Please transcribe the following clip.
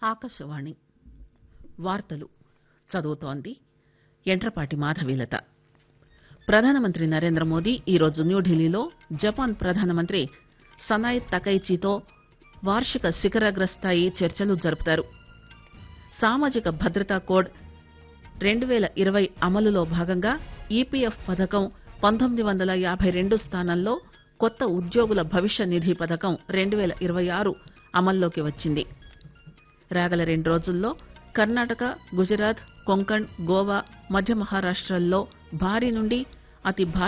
ఆకాశవాణి వార్తలు చదువుతోంది ఎంట్రపాటి మాధవీలత ప్రధానమంత్రి నరేంద్ర మోదీ ఈరోజు న్యూఢిల్లీలో జపాన్ ప్రధానమంత్రి సనాయ్ తకైచీతో వార్షిక శిఖరాగ్ర స్థాయి చర్చలు జరుపుతారు సామాజిక భద్రతా కోడ్ రెండు పేల ఇరవై అమలులో భాగంగా ఈపీఎఫ్ పథకం పంతొమ్మిది వందల యాబై రెండు స్థానంలో కొత్త ఉద్యోగుల భవిష్య నిధి పథకం రెండు పేల ఇరవై ఆరు అమల్లోకి వచ్చింది రాగల రెండు రోజుల్లో కర్ణాటక గుజరాత్ కొంకణ్ గోవా మధ్య మహారాష్టల్లో భారీ నుండి అతి భారీ